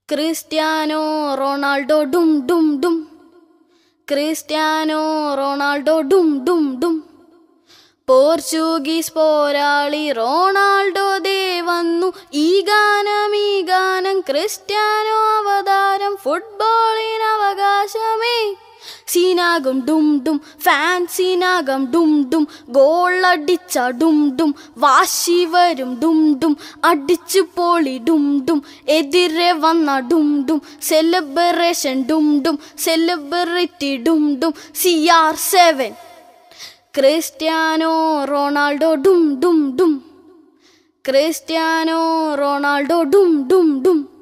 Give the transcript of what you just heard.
Cristiano Ronaldo ഡും ഡും ഡും ക്രിസ്ത്യാനോ റൊണാൾഡോ ഡും ഡും ഡും പോർച്ചുഗീസ് പോരാളി റൊണാൾഡോ ദേ വന്നു ഈ ഗാനം ഈ ഗാനം ക്രിസ്ത്യാനോ അവതാരം ഫുട്ബോളിന് അവകാശമേ സീനാകും ഡും ഡും ഫാൻസിനാകം ഡും ഡും ഗോളടിച്ച ഡും ഡും വാശി വരും ഡും ഡും അടിച്ചു പോളി ഡും ഡും എതിരെ വന്ന ഡും ഡും സെലിബ്രേഷൻ ഡും ഡും സെലിബ്രിറ്റി ഡും ഡും C R seven Cristiano Ronaldo ഡും ഡും ഡും ക്രിസ്ത്യാനോ റൊണാൾഡോ ഡും ഡും ഡും